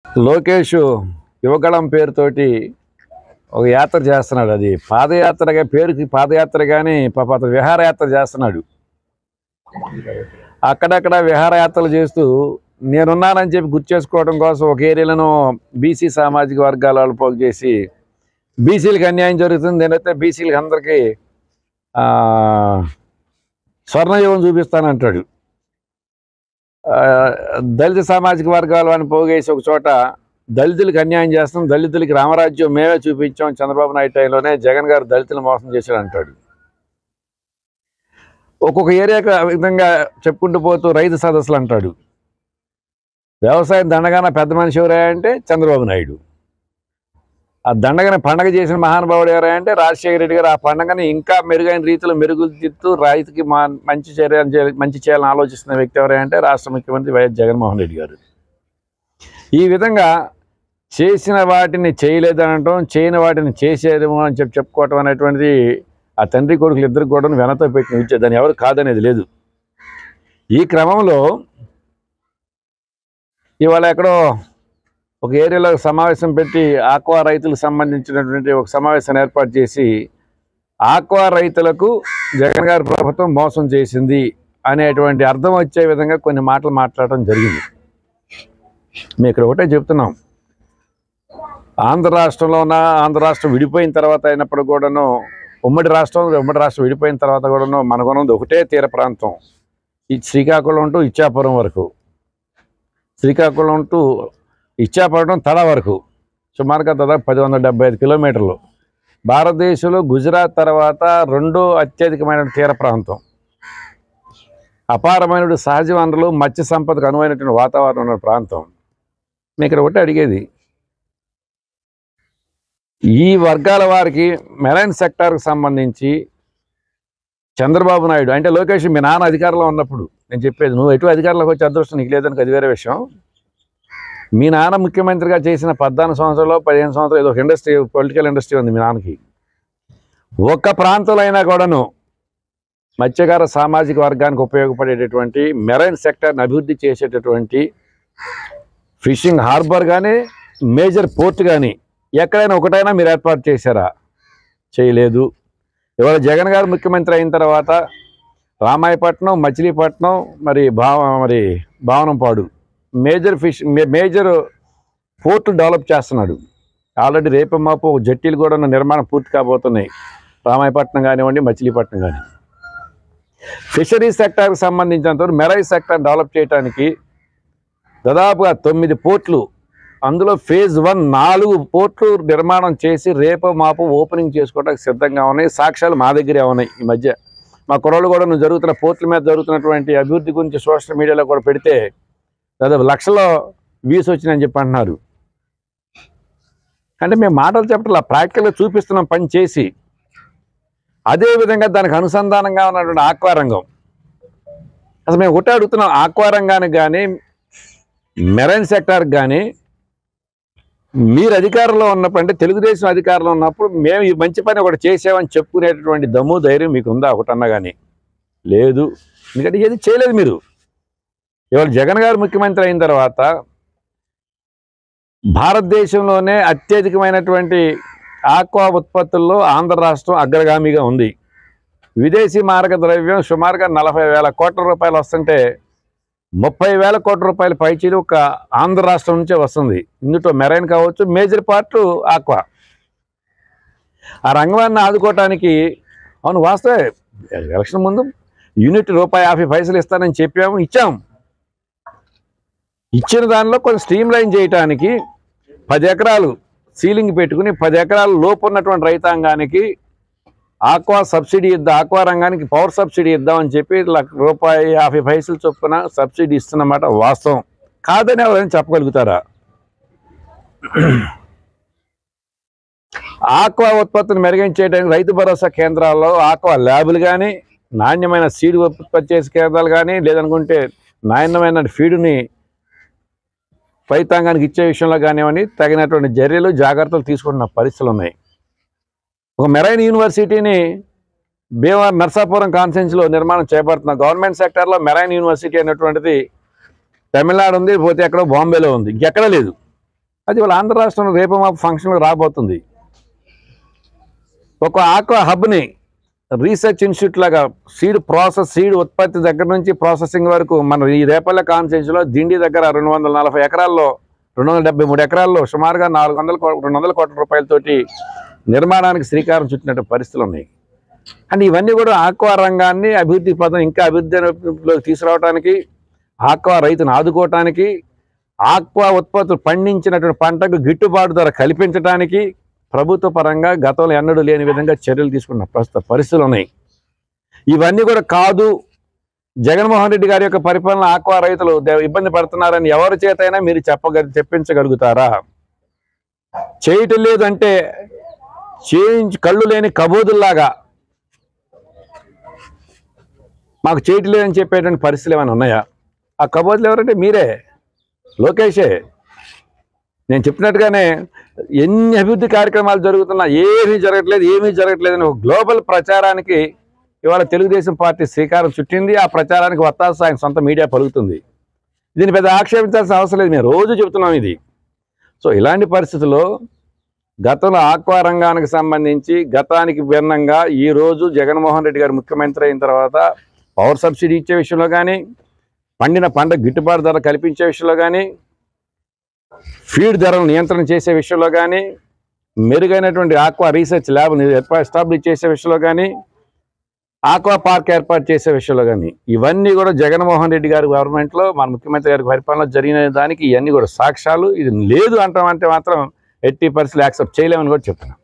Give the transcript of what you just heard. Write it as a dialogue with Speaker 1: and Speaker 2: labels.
Speaker 1: లోకేష్ యువగళం పేరుతోటి ఒక యాత్ర చేస్తున్నాడు అది పాదయాత్రగా పేరుకి పాదయాత్ర కానీ పాప అతను విహారయాత్ర చేస్తున్నాడు అక్కడక్కడ విహారయాత్రలు చేస్తూ నేనున్నానని చెప్పి గుర్తు చేసుకోవడం కోసం ఒక ఏరియాలను బీసీ సామాజిక వర్గాల వాళ్ళు పోగు చేసి బీసీలకు అన్యాయం జరుగుతుంది నేనైతే బీసీలకు అందరికీ ఆ, స్వర్ణయుగం చూపిస్తానంటాడు ఆ, దళిత సామాజిక వర్గాల వాడిని పోగేసి ఒక చోట దళితులకు అన్యాయం చేస్తాం దళితులకి రామరాజ్యం మేమే చూపించాం చంద్రబాబు నాయుడు టైంలోనే జగన్ గారు దళితులు మోసం చేశాడు అంటాడు ఒక్కొక్క ఏరియాకు ఆ విధంగా చెప్పుకుంటూ పోతూ రైతు సదస్సులు అంటాడు వ్యవసాయం దండగాన పెద్ద మనిషి ఎవరా అంటే చంద్రబాబు నాయుడు ఆ దండగని పండగ చేసిన మహానుభావుడు ఎవరా అంటే రాజశేఖర రెడ్డి గారు ఆ పండగని ఇంకా మెరుగైన రీతిలో మెరుగులు తిత్తూ రైతుకి మా మంచి చర్యలు చే- మంచి చేయాలని ఆలోచిస్తున్న వ్యక్తి ఎవరా అంటే రాష్ట్ర ముఖ్యమంత్రి వైఎస్ జగన్మోహన్ రెడ్డి గారు ఈ విధంగా చేసిన వాటిని చేయలేదనటం చేయని వాటిని చేసేదేమో అని చెప్పి చెప్పుకోవటం అనేటువంటిది ఆ తండ్రి కొడుకులు ఇద్దరు కూడా వెనతో పెట్టిన విద్య దాన్ని ఎవరు కాదనేది లేదు ఈ క్రమంలో ఇవాళ ఎక్కడో ఒక ఏరియాలో సమావేశం పెట్టి ఆక్వా రైతులకు సంబంధించినటువంటి ఒక సమావేశాన్ని ఏర్పాటు చేసి ఆక్వా రైతులకు జగన్ గారి ప్రభుత్వం మోసం చేసింది అనేటువంటి అర్థం వచ్చే విధంగా కొన్ని మాటలు మాట్లాడటం జరిగింది మేము ఇక్కడ ఒకటే చెప్తున్నాం ఆంధ్ర రాష్ట్రంలో ఉన్న ఆంధ్ర రాష్ట్రం విడిపోయిన తర్వాత అయినప్పుడు కూడాను ఉమ్మడి రాష్ట్రం ఉమ్మడి రాష్ట్రం విడిపోయిన తర్వాత కూడాను మనకున్నది ఒకటే తీర ప్రాంతం ఈ శ్రీకాకుళం టు ఇచ్చాపురం వరకు శ్రీకాకుళం టు ఇచ్చాపురం తడ వరకు సుమారుగా దాదాపు పది వందల డెబ్బై ఐదు కిలోమీటర్లు భారతదేశంలో గుజరాత్ తర్వాత రెండో అత్యధికమైన తీర ప్రాంతం అపారమైన సహజ వనరులు మత్స్య సంపదకు అనువైనటువంటి వాతావరణం ఉన్న ప్రాంతం నేను ఇక్కడ ఒకటి అడిగేది ఈ వర్గాల వారికి మెరైన్ సెక్టార్కి సంబంధించి చంద్రబాబు నాయుడు అంటే లోకేష్ మీ నాన్న అధికారంలో ఉన్నప్పుడు నేను చెప్పేది నువ్వు ఎటు అధికారంలోకి వచ్చే అదృష్టం నీకు లేదని అది వేరే విషయం మీ నాన్న ముఖ్యమంత్రిగా చేసిన పద్నాలుగు సంవత్సరాలు పదిహేను సంవత్సరాలు ఏదో ఒక ఇండస్ట్రీ పొలిటికల్ ఇండస్ట్రీ ఉంది మీ నాన్నకి ఒక్క ప్రాంతంలో అయినా కూడాను మత్స్యకార సామాజిక వర్గానికి ఉపయోగపడేటటువంటి మెరైన్ సెక్టర్ని అభివృద్ధి చేసేటటువంటి ఫిషింగ్ హార్బర్ కానీ మేజర్ పోర్ట్ కానీ ఎక్కడైనా ఒకటైనా మీరు ఏర్పాటు చేశారా చేయలేదు ఇవాళ జగన్ గారు ముఖ్యమంత్రి అయిన తర్వాత రామాయపట్నం మచిలీపట్నం మరి భావ మరి భావనంపాడు మేజర్ ఫిష్ మే- మేజర్ పోర్టు డెవలప్ చేస్తున్నాడు ఆల్రెడీ రేపు మాపు జట్టీలు కూడా నిర్మాణం పూర్తి కాబోతున్నాయి రామాయపట్నం కానివ్వండి మచిలీపట్నం కానీ ఫిషరీస్ సెక్టార్కి సంబంధించినంత వరకు మెరైన్ సెక్టార్ డెవలప్ చేయడానికి దాదాపుగా తొమ్మిది పోర్ట్లు అందులో ఫేజ్ వన్ నాలుగు పోర్ట్లు నిర్మాణం చేసి రేపు మాపు ఓపెనింగ్ చేసుకోవడానికి సిద్ధంగా ఉన్నాయి సాక్ష్యాలు మా దగ్గరే ఉన్నాయి ఈ మధ్య మా కుర్రోళ్ళు కూడా నువ్వు జరుగుతున్న పోర్ట్ల మీద జరుగుతున్నటువంటి అభివృద్ధి గురించి సోషల్ మీడియాలో కూడా పెడితే దాదాపు లక్షలో వ్యూస్ వచ్చినాయని చెప్పి అంటున్నారు అంటే మేము మాటలు చెప్పట్లా ప్రాక్టికల్గా చూపిస్తున్నాం పని చేసి అదేవిధంగా దానికి అనుసంధానంగా ఉన్నటువంటి ఆక్వా రంగం అసలు మేము ఒకటే అడుగుతున్నాం ఆక్వా రంగానికి కానీ మెరైన్ సెక్టార్కి కానీ మీరు అధికారంలో ఉన్నప్పుడు అంటే తెలుగుదేశం అధికారంలో ఉన్నప్పుడు మేము ఈ మంచి పని ఒకటి చేసామని చెప్పుకునేటటువంటి దమ్ము ధైర్యం మీకు ఉందా ఒకటన్నా కానీ లేదు ఎందుకంటే ఏది చేయలేదు మీరు ఇవాళ జగన్ గారు ముఖ్యమంత్రి అయిన తర్వాత భారతదేశంలోనే అత్యధికమైనటువంటి ఆక్వా ఉత్పత్తుల్లో ఆంధ్ర రాష్ట్రం అగ్రగామిగా ఉంది విదేశీ మారక ద్రవ్యం సుమారుగా నలభై వేల కోట్ల రూపాయలు వస్తుంటే ముప్పై వేల కోట్ల రూపాయల పైచీలు ఒక ఆంధ్ర రాష్ట్రం నుంచే వస్తుంది ఇందులో మెరైన్ కావచ్చు మేజర్ పార్ట్ ఆక్వా ఆ రంగాన్ని ఆదుకోవటానికి అవును వాస్తవే ఎలక్షన్ ముందు యూనిట్ రూపాయి యాభై పైసలు ఇస్తానని చెప్పాము ఇచ్చాం ఇచ్చిన దానిలో కొంచెం స్ట్రీమ్ లైన్ చేయటానికి పది ఎకరాలు సీలింగ్ పెట్టుకుని పది ఎకరాల లోపు ఉన్నటువంటి రైతాంగానికి ఆక్వా సబ్సిడీ ఇద్దాం ఆక్వా రంగానికి పవర్ సబ్సిడీ ఇద్దామని చెప్పి లక్ష రూపాయి యాభై పైసలు చొప్పున సబ్సిడీ ఇస్తున్నమాట వాస్తవం కాదని ఎవరైనా చెప్పగలుగుతారా ఆక్వా ఉత్పత్తిని మెరుగించేయడానికి రైతు భరోసా కేంద్రాల్లో ఆక్వా ల్యాబులు కానీ నాణ్యమైన సీడ్ ఉత్పత్తి చేసే కేంద్రాలు కానీ లేదనుకుంటే నాణ్యమైన ఫీడుని రైతాంగానికి ఇచ్చే విషయంలో కానివ్వండి తగినటువంటి చర్యలు జాగ్రత్తలు తీసుకుంటున్న పరిస్థితులు ఉన్నాయి ఒక మెరైన్ యూనివర్సిటీని భీమవరం నర్సాపురం కాన్ఫరెన్స్లో నిర్మాణం చేపడుతున్న గవర్నమెంట్ సెక్టర్లో మెరైన్ యూనివర్సిటీ అనేటువంటిది తమిళనాడు ఉంది పోతే ఎక్కడో బాంబేలో ఉంది ఇంకెక్కడ లేదు అది వాళ్ళ ఆంధ్ర రాష్ట్రంలో రేపు మా ఫంక్షన్లో రాబోతుంది ఒక ఆక్వా హబ్ని రీసెర్చ్ ఇన్స్టిట్యూట్ లాగా సీడ్ ప్రాసెస్ సీడ్ ఉత్పత్తి దగ్గర నుంచి ప్రాసెసింగ్ వరకు మన ఈ రేపల్ల కాన్స్టిట్యూన్సీలో దిండి దగ్గర రెండు వందల నలభై ఎకరాల్లో రెండు వందల డెబ్బై మూడు ఎకరాల్లో సుమారుగా నాలుగు వందల కో- రెండు వందల కోట్ల రూపాయలతోటి నిర్మాణానికి శ్రీకారం చుట్టినట్టు పరిస్థితులు ఉన్నాయి అండ్ ఇవన్నీ కూడా ఆక్వా రంగాన్ని అభివృద్ధి పదం ఇంకా అభివృద్ధిలోకి తీసుకురావడానికి ఆక్వా రైతును ఆదుకోవటానికి ఆక్వా ఉత్పత్తులు పండించినటువంటి పంటకు గిట్టుబాటు ధర కల్పించడానికి ప్రభుత్వ పరంగా గతంలో ఎన్నడూ లేని విధంగా చర్యలు తీసుకున్న ప్రస్తుత పరిస్థితులు ఉన్నాయి ఇవన్నీ కూడా కాదు జగన్మోహన్ రెడ్డి గారి యొక్క పరిపాలన ఆక్వా రైతులు దే- ఇబ్బంది పడుతున్నారని ఎవరి చేతైనా మీరు చెప్పగ చెప్పించగలుగుతారా చేయటం లేదంటే చేయించి కళ్ళు లేని కబోదుల్లాగా మాకు చేయటం లేదని చెప్పేటువంటి పరిస్థితులు ఏమైనా ఉన్నాయా ఆ కబోదులు ఎవరంటే మీరే లోకేషే నేను చెప్పినట్టుగానే ఎన్ని అభివృద్ధి కార్యక్రమాలు జరుగుతున్నా ఏమీ జరగట్లేదు ఏమీ జరగట్లేదు అని ఒక గ్లోబల్ ప్రచారానికి ఇవాళ తెలుగుదేశం పార్టీ శ్రీకారం చుట్టింది ఆ ప్రచారానికి వత్తాస ఆయన సొంత మీడియా పలుకుతుంది దీన్ని పెద్ద ఆక్షేపించాల్సిన అవసరం లేదు మేము రోజు చెబుతున్నాం ఇది సో ఇలాంటి పరిస్థితుల్లో గతంలో ఆక్వా రంగానికి సంబంధించి గతానికి భిన్నంగా ఈ రోజు జగన్మోహన్ రెడ్డి గారు ముఖ్యమంత్రి అయిన తర్వాత పవర్ సబ్సిడీ ఇచ్చే విషయంలో కానీ పండిన పంట గిట్టుబాటు ధర కల్పించే విషయంలో కానీ ఫీడ్ ధరలు నియంత్రణ చేసే విషయంలో కానీ మెరుగైనటువంటి ఆక్వా రీసెర్చ్ ల్యాబ్ని ఎస్టాబ్లిష్ చేసే విషయంలో కానీ ఆక్వా పార్క్ ఏర్పాటు చేసే విషయంలో కానీ ఇవన్నీ కూడా జగన్మోహన్ రెడ్డి గారి గవర్నమెంట్లో మన ముఖ్యమంత్రి గారి పరిపాలన జరిగిన దానికి ఇవన్నీ కూడా సాక్ష్యాలు ఇది లేదు అంటామంటే మాత్రం ఎట్టి పరిస్థితులు యాక్సెప్ట్ చేయలేమని కూడా చెప్తున్నాం